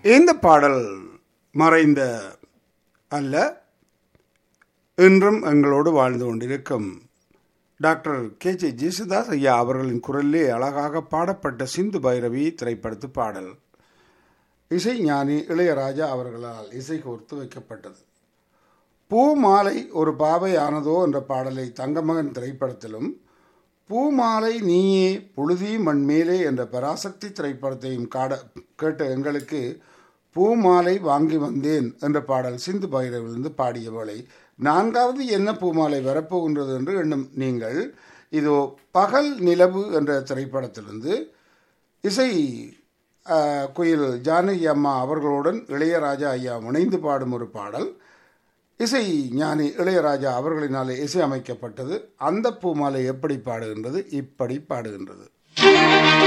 இந்த பாடல் மறைந்த அல்ல இன்றும் எங்களோடு வாழ்ந்து கொண்டிருக்கும் டாக்டர் கே ஜே ஜேசுதாஸ் ஐயா அவர்களின் குரலிலே அழகாக பாடப்பட்ட சிந்து பைரவி திரைப்படத்து பாடல் இசை ஞானி இளையராஜா அவர்களால் இசை கோர்த்து வைக்கப்பட்டது பூ மாலை ஒரு பாவை ஆனதோ என்ற பாடலை தங்கமகன் திரைப்படத்திலும் பூமாலை நீயே புழுதி மண்மேலே என்ற பராசக்தி திரைப்படத்தையும் காட கேட்ட எங்களுக்கு பூமாலை வாங்கி வந்தேன் என்ற பாடல் சிந்து பைரவிலிருந்து பாடியவளை நான்காவது என்ன பூமாலை வரப்போகின்றது என்று எண்ணும் நீங்கள் இதோ பகல் நிலவு என்ற திரைப்படத்திலிருந்து இசை குயில் ஜானகி அம்மா அவர்களுடன் இளையராஜா ஐயா இணைந்து பாடும் ஒரு பாடல் இசை ஞானி இளையராஜா அவர்களினாலே இசை அமைக்கப்பட்டது அந்த பூமாலை எப்படி பாடுகின்றது இப்படி பாடுகின்றது